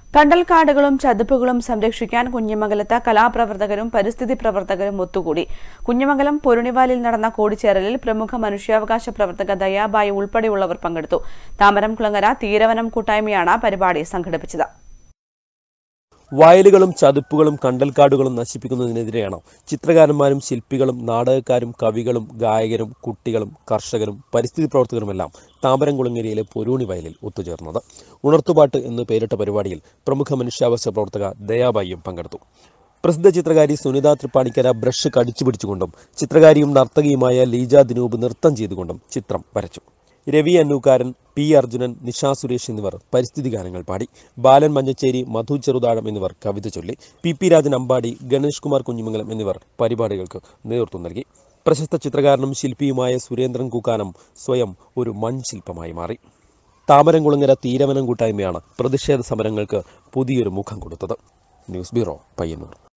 കണ്ടൽക്കാടുകളും ചതുപ്പുകളും സംരക്ഷിക്കാൻ കുഞ്ഞിമംഗലത്ത് കലാപ്രവർത്തകരും പരിസ്ഥിതി പ്രവർത്തകരും ഒത്തുകൂടി കുഞ്ഞിമംഗലം പൊരുണിവാലിൽ നടന്ന കൂടിച്ചേരലിൽ പ്രമുഖ മനുഷ്യാവകാശ പ്രവർത്തക ദയാബായി ഉൾപ്പെടെയുള്ളവർ പങ്കെടുത്തു താമരം കുളങ്ങര തീരവനം കൂട്ടായ്മയാണ് പരിപാടി സംഘടിപ്പിച്ചത് വയലുകളും ചതുപ്പുകളും കണ്ടൽക്കാടുകളും നശിപ്പിക്കുന്നതിനെതിരെയാണ് ചിത്രകാരന്മാരും ശില്പികളും നാടകക്കാരും കവികളും ഗായകരും കുട്ടികളും കർഷകരും പരിസ്ഥിതി പ്രവർത്തകരുമെല്ലാം താമരംകുളങ്ങരയിലെ പൊരൂണി വയലിൽ ഒത്തുചേർന്നത് ഉണർത്തുപാട്ട് എന്ന് പേരിട്ട പരിപാടിയിൽ പ്രമുഖ മനുഷ്യാവകാശ പ്രവർത്തക ദയാബായിയും പങ്കെടുത്തു പ്രസിദ്ധ ചിത്രകാരി സുനിത തൃപ്പാണിക്കര ബ്രഷ് കടിച്ചു പിടിച്ചുകൊണ്ടും ചിത്രകാരിയും നർത്തകിയുമായ ലീജ ദിനൂപ് നൃത്തം ചെയ്തുകൊണ്ടും ചിത്രം വരച്ചു രവി അന്നൂക്കാരൻ പി അർജുനൻ നിഷ സുരേഷ് എന്നിവർ പരിസ്ഥിതി ഗാനങ്ങൾ പാടി ബാലൻ മഞ്ഞച്ചേരി മധു ചെറുതാഴം എന്നിവർ കവിത ചൊല്ലി പി പി രാജൻ അമ്പാടി ഗണേഷ് കുമാർ കുഞ്ഞുമംഗലം എന്നിവർ പരിപാടികൾക്ക് നേതൃത്വം നൽകി പ്രശസ്ത ചിത്രകാരനും ശില്പിയുമായ സുരേന്ദ്രൻ കുക്കാനം സ്വയം ഒരു മൺശില്പമായി മാറി താമരംകുളങ്ങര തീരവനം കൂട്ടായ്മയാണ് പ്രതിഷേധ സമരങ്ങൾക്ക് പുതിയൊരു മുഖം കൊടുത്തത് ന്യൂസ് ബ്യൂറോ പയ്യന്നൂർ